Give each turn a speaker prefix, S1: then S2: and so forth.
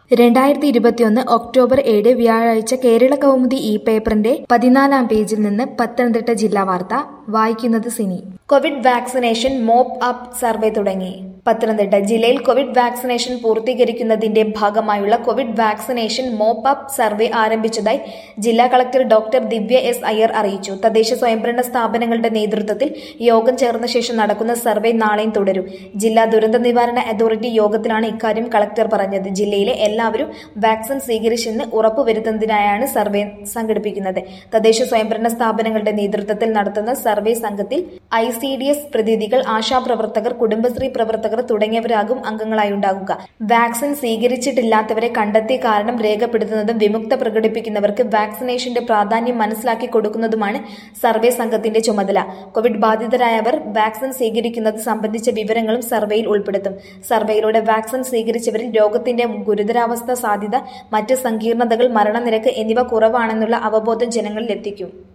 S1: രണ്ടായിരത്തി ഇരുപത്തിയൊന്ന് ഒക്ടോബർ ഏഴ് വ്യാഴാഴ്ച കേരള കൗമുദി ഇ പേപ്പറിന്റെ പതിനാലാം പേജിൽ നിന്ന് പത്തനംതിട്ട ജില്ലാ വാർത്ത വായിക്കുന്നത് Sini covid vaccination mop up survey തുടങ്ങി പത്തനംതിട്ട ജില്ലയിൽ കോവിഡ് വാക്സിനേഷൻ പൂർത്തീകരിക്കുന്നതിന്റെ ഭാഗമായുള്ള covid vaccination mop up survey ആരംഭിച്ചതായി ജില്ലാ collector doctor Divya S Iyer അറിയിച്ചു തദ്ദേശ സ്വയംഭരണ സ്ഥാപനങ്ങളുടെ നേതൃത്വത്തിൽ യോഗം ചേർന്ന ശേഷം നടക്കുന്ന സർവേ നാളെയും തുടരും ജില്ലാ ദുരന്ത നിവാരണ അതോറിറ്റി യോഗത്തിലാണ് ഇക്കാര്യം കളക്ടർ പറഞ്ഞത് ജില്ലയിലെ എല്ലാവരും വാക്സിൻ സ്വീകരിച്ചെന്ന് ഉറപ്പുവരുത്തുന്നതിനായാണ് സർവേ സംഘടിപ്പിക്കുന്നത് തദ്ദേശ സ്വയംഭരണ സ്ഥാപനങ്ങളുടെ നേതൃത്വത്തിൽ നടത്തുന്ന സർവേ സംഘത്തിൽ ഐ സി ഡി എസ് പ്രതിനിധികൾ ആശാപ്രവർത്തകർ കുടുംബശ്രീ പ്രവർത്തകർ തുടങ്ങിയവരാകും അംഗങ്ങളായി ഉണ്ടാകുക വാക്സിൻ സ്വീകരിച്ചിട്ടില്ലാത്തവരെ കണ്ടെത്തിയ കാരണം രേഖപ്പെടുത്തുന്നതും വിമുക്ത പ്രകടിപ്പിക്കുന്നവർക്ക് വാക്സിനേഷന്റെ പ്രാധാന്യം മനസ്സിലാക്കി കൊടുക്കുന്നതുമാണ് സർവേ സംഘത്തിന്റെ ചുമതല കോവിഡ് ബാധിതരായവർ വാക്സിൻ സ്വീകരിക്കുന്നത് സംബന്ധിച്ച വിവരങ്ങളും സർവേയിൽ ഉൾപ്പെടുത്തും സർവേയിലൂടെ വാക്സിൻ സ്വീകരിച്ചവരിൽ രോഗത്തിന്റെ ഗുരുതരാവസ്ഥ സാധ്യത മറ്റ് സങ്കീർണതകൾ മരണനിരക്ക് എന്നിവ കുറവാണെന്നുള്ള അവബോധം ജനങ്ങളിൽ എത്തിക്കും